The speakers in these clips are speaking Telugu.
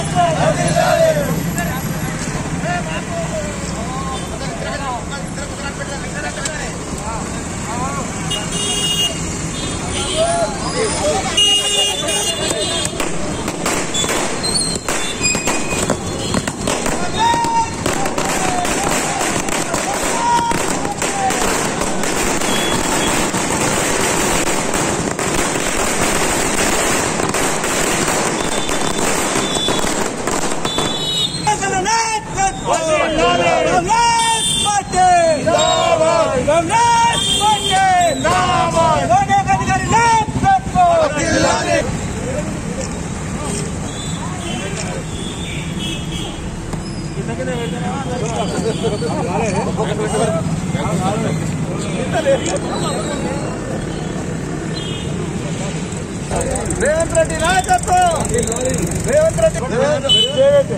రేవంత్ రెడ్డి నాయకత్వం Revanth Reddy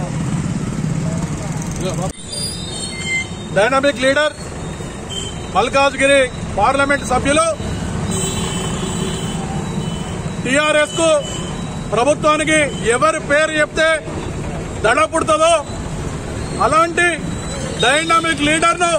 dynamic leader Malkajgiri parliament సభ్యులు టిఆర్ఎస్ కు ప్రభుత్వానికి ఎవరి పేరు చెప్తే దడ పుడుతుందో అలాంటి డైనామిక్ లీడర్ ను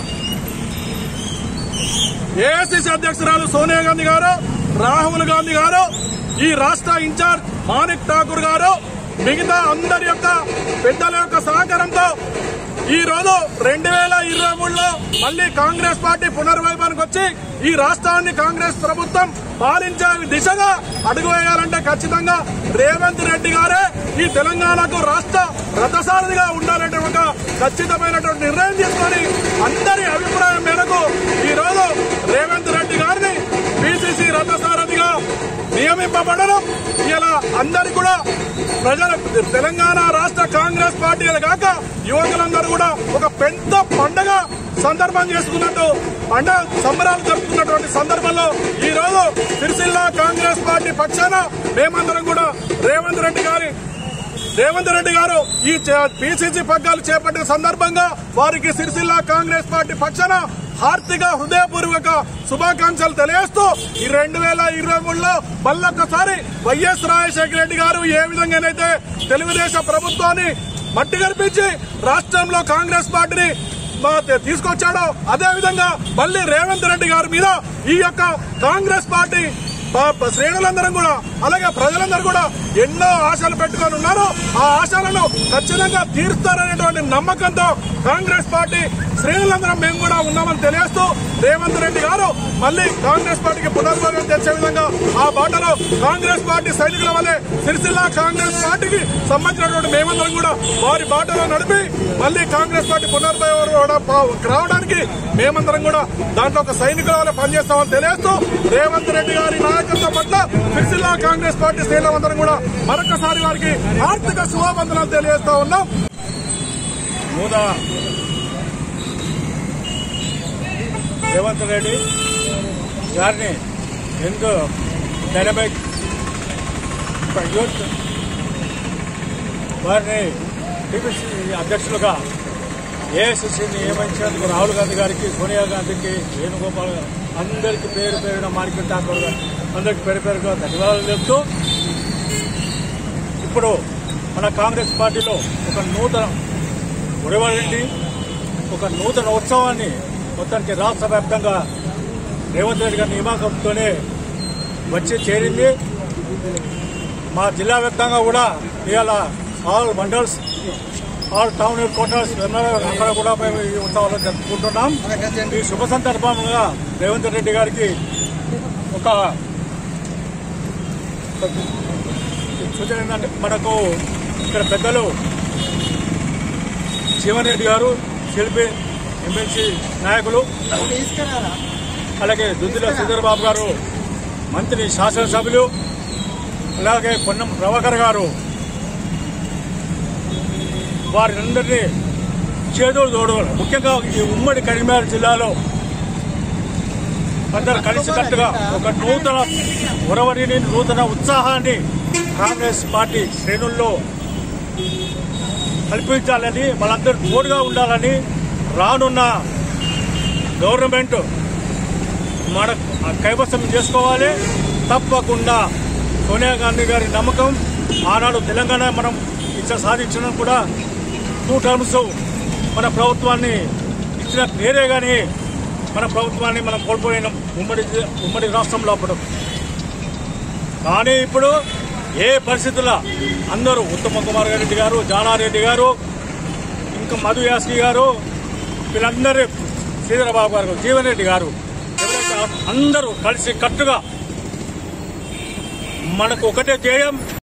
ఏఐసిసి అధ్యక్షురాలు సోనియా గాంధీ గారు రాహుల్ గాంధీ గారు ఈ రాష్ట్ర ఇన్ఛార్జ్ మాణిక్ ఠాకూర్ గారు మిగతా అందరి యొక్క పెద్దల యొక్క సహకారంతో ఈ రోజు రెండు వేల ఇరవై మూడులో మళ్లీ కాంగ్రెస్ పార్టీ పునర్వైభవానికి వచ్చి ఈ రాష్ట్రాన్ని కాంగ్రెస్ ప్రభుత్వం పాలించే దిశగా అడుగు వేయాలంటే ఖచ్చితంగా రేవంత్ రెడ్డి గారే ఈ తెలంగాణకు రాష్ట్ర రథసారథిగా ఉండాలంటే ఒక ఖచ్చితమైనటువంటి నిర్ణయం తీసుకొని అందరి అభిప్రాయం మేరకు ఈ రోజు రేవంత్ రెడ్డి గారిని పిసిసి రథసారథిగా నియమింపబడడం ఇలా అందరి కూడా ప్రజల తెలంగాణ రాష్ట్ర కాంగ్రెస్ పార్టీలు కాక యువకులందరూ కూడా ఒక పెద్ద పండగ సందర్భం చేసుకున్నట్టు పండగ సంబరాలు జరుపుకున్నటువంటి సందర్భంలో ఈ రోజు సిరిసిల్ల కాంగ్రెస్ పార్టీ పక్షాన మేమందరం కూడా రేవంత్ రెడ్డి గారి రేవంత్ రెడ్డి గారు ఈ పిసిసి పగ్గాలు చేపట్టిన సందర్భంగా వారికి సిరిసిల్ల కాంగ్రెస్ పార్టీ పక్షాన హార్దిక హృదయపూర్వక శుభాకాంక్షలు తెలియజేస్తూ ఈ రెండు వేల ఇరవై మూడులో మళ్ళొక్కసారి వైఎస్ రాజశేఖర రెడ్డి గారు ఏ విధంగానైతే తెలుగుదేశం ప్రభుత్వాన్ని మట్టి గర్పించి రాష్ట్రంలో కాంగ్రెస్ పార్టీని మా తీసుకొచ్చాడో అదే విధంగా మళ్ళీ రేవంత్ రెడ్డి గారి మీద ఈ యొక్క కాంగ్రెస్ పార్టీ ప- ప- శ్రేణులందరం కూడా అలాగే ప్రజలందరూ కూడా ఎన్నో ఆశలు పెట్టుకొని ఉన్నారు ఆ ఆశలను ఖచ్చితంగా తీరుస్తారనేటువంటి నమ్మకంతో కాంగ్రెస్ పార్టీ శ్రేణులందరం మేము కూడా ఉన్నామని తెలియజేస్తూ రేవంత్ రెడ్డి గారు మళ్ళీ కాంగ్రెస్ పార్టీకి పునర్వైభవం తెచ్చే విధంగా ఆ బాటలో కాంగ్రెస్ పార్టీ సైనికుల వల్లే సిరిసిల్ల కాంగ్రెస్ పార్టీకి సంబంధించినటువంటి మేమందరం కూడా వారి బాటలో నడిపి మళ్ళీ కాంగ్రెస్ పార్టీ పునర్వైభవం రావడానికి మేమందరం కూడా దాంట్లో ఒక సైనికుల వల్ల పనిచేస్తామని తెలియజేస్తూ రేవంత్ రెడ్డి గారి నాయకత్వం పట్ల సిరిసిల్ల కాంగ్రెస్ పార్టీ శ్రేణులందరం కూడా మరొకసారి వారికి ఆర్థిక శుభాబంధనాలు తెలియజేస్తా ఉన్నాం మూద రేవంత్ రెడ్డి గారిని ఎంతో డైనమిక్ యూత్ వారిని టీపీసీ అధ్యక్షులుగా ఏఐసిసి నియమించినందుకు రాహుల్ గాంధీ గారికి సోనియా గాంధీకి వేణుగోపాల్ గారు అందరికీ పేరు పేరున మార్కెట్ ఠాకూర్ గారు అందరికీ పేరు పేరుగా ధన్యవాదాలు చెప్తూ ఇప్పుడు మన కాంగ్రెస్ పార్టీలో ఒక నూతన ఉడవడండి ఒక నూతన ఉత్సవాన్ని మొత్తానికి రాష్ట్ర వ్యాప్తంగా రేవంత్ రెడ్డి గారి నియామకంతోనే వచ్చి చేరింది మా జిల్లా వ్యాప్తంగా కూడా ఇవాళ all mandals all town headquarters అక్కడ కూడా మేము ఈ ఉత్సవాలు జరుపుకుంటున్నాం ఈ శుభ సందర్భంగా రేవంత్ రెడ్డి గారికి ఒక సూచన ఏంటంటే మనకు ఇక్కడ పెద్దలు జీవన్ రెడ్డి గారు శిల్పి ఎమ్మెల్సీ నాయకులు అలాగే దుద్దిల శ్రీధర్ బాబు గారు మంత్రి శాసనసభ్యులు అలాగే పొన్నం ప్రభాకర్ గారు వారందరినీ చేదోడు తోడు ముఖ్యంగా ఈ ఉమ్మడి కరీంనగర్ జిల్లాలో అందరు కలిసికట్టుగా ఒక నూతన ఉరవడిని నూతన ఉత్సాహాన్ని కాంగ్రెస్ పార్టీ శ్రేణుల్లో కల్పించాలని వాళ్ళందరూ తోడుగా ఉండాలని రానున్న గవర్నమెంట్ మన కైవసం చేసుకోవాలి తప్పకుండా సోనియా గాంధీ గారి నమ్మకం ఆనాడు తెలంగాణ మనం ఇచ్చ సాధించిన కూడా టూ టర్మ్స్ మన ప్రభుత్వాన్ని ఇచ్చిన పేరే కానీ మన ప్రభుత్వాన్ని మనం కోల్పోయిన ఉమ్మడి ఉమ్మడి రాష్ట్రంలో అప్పుడు కానీ ఇప్పుడు ఏ పరిస్థితుల్లో అందరూ ఉత్తమ కుమార్ రెడ్డి గారు జానారెడ్డి గారు ఇంకా మధు యాస్కి గారు వీళ్ళందరూ శ్రీధరబాబు గారు జీవన్ రెడ్డి గారు ఎవరైతే అందరూ కలిసి కట్టుగా మనకు ఒకటే ధ్యేయం